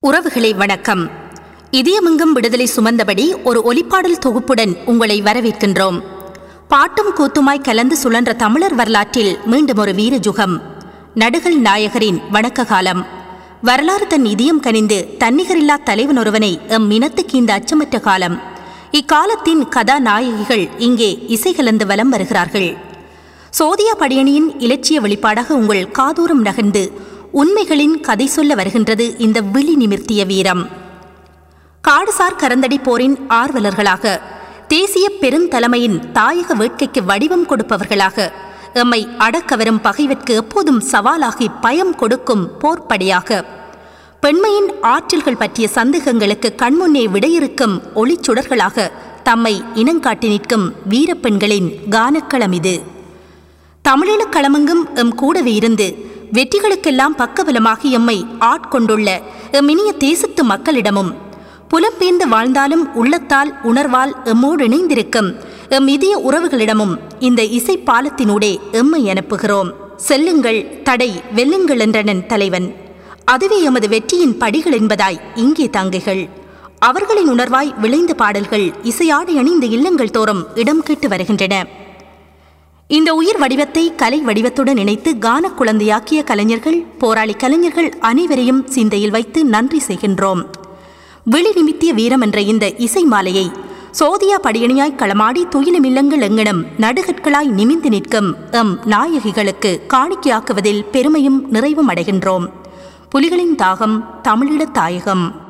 உறவுகளே வணக்கம் இதயமெங்கும் விடுதலை சுமந்தபடி ஒரு ஒலிப்பாடல் தொகுப்புடன் உங்களை வரவேற்கின்றோம் பாட்டும் கூத்துமாய் கலந்து சுழன்ற தமிழர் வரலாற்றில் மீண்டும் ஒரு வீரஜுகம் நடுகள் நாயகரின் வணக்க காலம் வரலாறு தன் இதயம் கனிந்து தன்னிகரில்லா தலைவன் ஒருவனை எம் இனத்துக்கு இந்த அச்சமற்ற காலம் இக்காலத்தின் கதாநாயகிகள் இங்கே இசை கலந்து வலம் வருகிறார்கள் சோதியா படியணியின் இலட்சிய வெளிப்பாடாக உங்கள் காதூரம் நகர்ந்து உண்மைகளின் கதை சொல்ல வருகின்றது இந்த விழி நிமிர்த்திய வீரம் காடுசார் கரந்தடி போரின் ஆர்வலர்களாக தேசிய பெருந்தலைமையின் தாயக வேட்கைக்கு வடிவம் கொடுப்பவர்களாக எம்மை அடக்கவரும் பகைவர்க்கு எப்போதும் சவாலாகி பயம் கொடுக்கும் போர்ப்படையாக பெண்மையின் ஆற்றல்கள் பற்றிய சந்தேகங்களுக்கு கண்முன்னே விடையிறுக்கும் ஒளிச்சுடர்களாக தம்மை இனங்காட்டி நிற்கும் வீரப்பெண்களின் கானக்களம் இது தமிழீழக் களமெங்கும் எம் கூடவே இருந்து வெற்றிகளுக்கெல்லாம் பக்கபலமாகி எம்மை ஆட்கொண்டுள்ள எம் இனிய தேசத்து மக்களிடமும் புலம்பெயர்ந்து வாழ்ந்தாலும் உள்ளத்தால் உணர்வால் எம்மோடு இணைந்திருக்கும் எம் இதய உறவுகளிடமும் இந்த இசை பாலத்தினூடே எம்மை அனுப்புகிறோம் செல்லுங்கள் தடை வெல்லுங்கள் என்றனன் தலைவன் அதுவே எமது வெற்றியின் படிகள் என்பதாய் இங்கே தாங்குகள் அவர்களின் உணர்வாய் விளைந்த பாடல்கள் இசையாடி அணிந்த இல்லங்கள் தோறும் இடம் கேட்டு வருகின்றன இந்த உயிர் வடிவத்தை கலை வடிவத்துடன் இணைத்து கான குழந்தையாக்கிய கலைஞர்கள் போராளி கலைஞர்கள் அனைவரையும் சிந்தையில் வைத்து நன்றி செய்கின்றோம் விழி நிமித்திய வீரம் என்ற இந்த இசை மாலையை சோதியா படியணியாய் களமாடி துயிலுமில்லங்கள் எங்கனம் நடுகற்களாய் நிமிந்து நிற்கும் எம் நாயகிகளுக்கு காணிக்கையாக்குவதில் பெருமையும் நிறைவும் அடைகின்றோம் புலிகளின் தாகம் தமிழீழத் தாயகம்